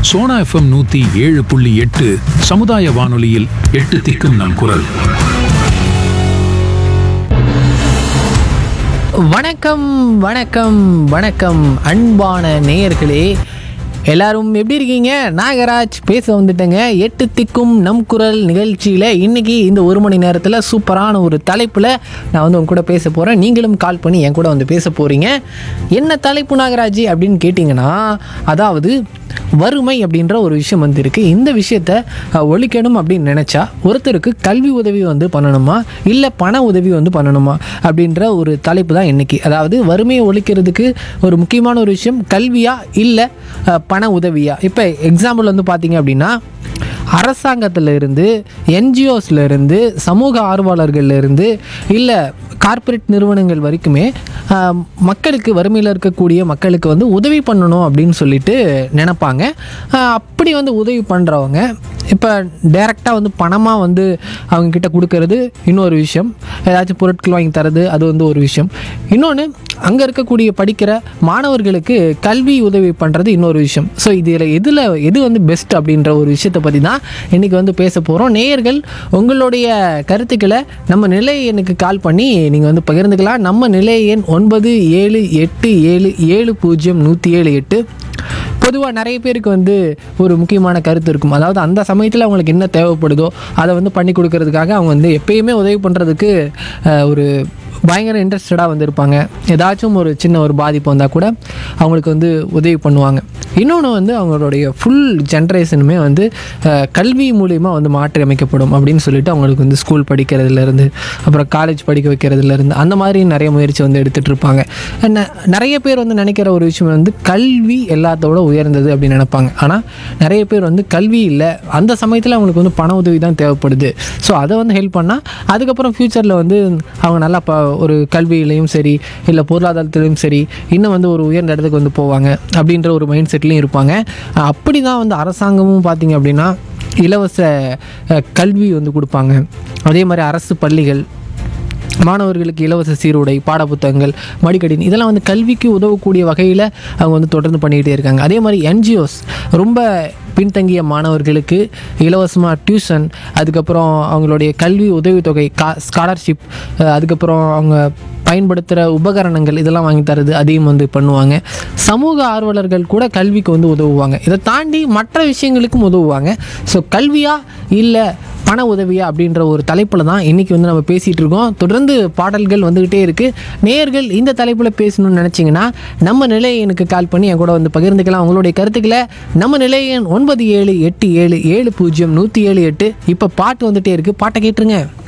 Sona FM நூத்தி ஏழு புள்ளி எட்டு சமுதாய வானொலியில் எட்டு திக்கும் நம் குரல் வணக்கம் வணக்கம் வணக்கம் அன்பான நேயர்களே எல்லாரும் எப்படி இருக்கீங்க நாகராஜ் பேச வந்துட்டேங்க எட்டு திக்கும் நம் குரல் நிகழ்ச்சியில் இன்னைக்கு இந்த ஒரு மணி நேரத்தில் சூப்பரான ஒரு தலைப்பில் நான் வந்து உங்க கூட பேச போகிறேன் நீங்களும் கால் பண்ணி என் கூட வந்து பேச போகிறீங்க என்ன தலைப்பு நாகராஜ் அப்படின்னு கேட்டிங்கன்னா அதாவது வறுமை அப்படின்ற ஒரு விஷயம் வந்து இருக்கு இந்த விஷயத்த அஹ், ஒழிக்கணும் அப்படின்னு நினச்சா ஒருத்தருக்கு கல்வி உதவி வந்து பண்ணணுமா இல்லை பண உதவி வந்து பண்ணணுமா அப்படின்ற ஒரு தலைப்பு தான் இன்னைக்கு அதாவது வறுமையை ஒழிக்கிறதுக்கு ஒரு முக்கியமான ஒரு விஷயம் கல்வியா இல்லை அஹ், பண உதவியா இப்போ எக்ஸாம்பிள் வந்து பார்த்தீங்க அப்படின்னா அரசாங்கத்தில் இருந்து என்ஜிஓஸ்ல இருந்து சமூக ஆர்வலர்கள்ல இருந்து இல்லை கார்ப்பரேட் நிறுவனங்கள் வரைக்குமே ஆஹ், மக்களுக்கு வறுமையில் இருக்கக்கூடிய மக்களுக்கு வந்து உதவி பண்ணணும் அப்படின்னு சொல்லிட்டு நினைப்பாங்க ஆஹ், அப்படி வந்து உதவி பண்ணுறவங்க இப்போ டைரெக்டாக வந்து பணமாக வந்து அவங்க கிட்ட கொடுக்கறது இன்னொரு விஷயம் ஏதாச்சும் பொருட்கள் வாங்கி தரது அது வந்து ஒரு விஷயம் இன்னொன்று அங்கே இருக்கக்கூடிய படிக்கிற மாணவர்களுக்கு கல்வி உதவி பண்ணுறது இன்னொரு விஷயம் ஸோ இதில் எதில் எது வந்து பெஸ்ட் அப்படின்ற ஒரு விஷயத்தை பற்றி தான் இன்றைக்கி வந்து பேச போகிறோம் நேயர்கள் உங்களுடைய கருத்துக்களை நம்ம நிலை எண்ணுக்கு கால் பண்ணி நீங்கள் வந்து பகிர்ந்துக்கலாம் நம்ம நிலை எண் ஒன்பது ஏழு எட்டு ஏழு ஏழு பூஜ்ஜியம் நூற்றி ஏழு எட்டு பொதுவாக நிறைய பேருக்கு வந்து ஒரு முக்கியமான கருத்து இருக்கும் அதாவது அந்த சமயத்தில் அவங்களுக்கு என்ன தேவைப்படுதோ அதை வந்து பண்ணி கொடுக்கறதுக்காக அவங்க வந்து எப்பயுமே உதவி பண்ணுறதுக்கு ஒரு பயங்கர இன்ட்ரெஸ்டடாக வந்து இருப்பாங்க ஏதாச்சும் ஒரு சின்ன ஒரு பாதிப்பு வந்தால் கூட அவங்களுக்கு வந்து உதவி பண்ணுவாங்க இன்னொன்று வந்து அவங்களுடைய ஃபுல் ஜென்ரேஷனுமே வந்து அஹ், கல்வி மூலிமா வந்து மாற்றி அமைக்கப்படும் அப்படின்னு சொல்லிட்டு அவங்களுக்கு வந்து ஸ்கூல் படிக்கிறதுலேருந்து அப்புறம் காலேஜ் படிக்க வைக்கிறதுலேருந்து அந்த மாதிரி நிறைய முயற்சி வந்து எடுத்துகிட்டு இருப்பாங்க ந- நிறைய பேர் வந்து நினைக்கிற ஒரு விஷயம் வந்து கல்வி எல்லாத்தோட உயர்ந்தது அப்படின்னு நினைப்பாங்க ஆனால் நிறைய பேர் வந்து கல்வி இல்லை அந்த சமயத்தில் அவங்களுக்கு வந்து பண உதவி தான் தேவைப்படுது ஸோ அதை வந்து ஹெல்ப் பண்ணால் அதுக்கப்புறம் ஃப்யூச்சரில் வந்து அவங்க நல்லா ப ஒரு கல்வியிலையும் சரி இல்லை பொருளாதாரத்திலையும் சரி இன்னும் வந்து ஒரு உயர்ந்த இடத்துக்கு வந்து போவாங்க அப்படின்ற ஒரு மைண்ட் செட்லேயும் இருப்பாங்க அப்படி தான் வந்து அரசாங்கமும் பார்த்தீங்க அப்படின்னா இலவச அஹ், கல்வி வந்து கொடுப்பாங்க அதே மாதிரி அரசு பள்ளிகள் மாணவர்களுக்கு இலவச சீருடை பாடப்புத்தகங்கள் மடிக்கடின் இதெல்லாம் வந்து கல்விக்கு உதவக்கூடிய வகையில் அவங்க வந்து தொடர்ந்து பண்ணிக்கிட்டே இருக்காங்க அதே மாதிரி என்ஜிஓஸ் ரொம்ப பின்தங்கிய மாணவர்களுக்கு இலவசமாக டியூஷன் அதுக்கப்புறம் அவங்களுடைய கல்வி உதவித்தொகை கா ஸ்காலர்ஷிப் அதுக்கப்புறம் அவங்க பயன்படுத்துகிற உபகரணங்கள் இதெல்லாம் வாங்கி தரது அதையும் வந்து பண்ணுவாங்க சமூக ஆர்வலர்கள் கூட கல்விக்கு வந்து உதவுவாங்க இதை தாண்டி மற்ற விஷயங்களுக்கும் உதவுவாங்க ஸோ கல்வியா இல்லை பண உதவியா அப்படின்ற ஒரு தலைப்பில் தான் இன்றைக்கி வந்து நம்ம பேசிகிட்டு இருக்கோம் தொடர்ந்து பாடல்கள் வந்துக்கிட்டே இருக்குது நேயர்கள் இந்த தலைப்பில் பேசணும்னு நினச்சிங்கன்னா நம்ம நிலையனுக்கு கால் பண்ணி என் கூட வந்து பகிர்ந்துக்கலாம் உங்களுடைய கருத்துக்களை நம்ம நிலையன் ஒன்பது ஏழு எட்டு ஏழு ஏழு பூஜ்ஜியம் நூற்றி ஏழு எட்டு இப்போ பாட்டு வந்துகிட்டே இருக்குது பாட்டை கேட்டுருங்க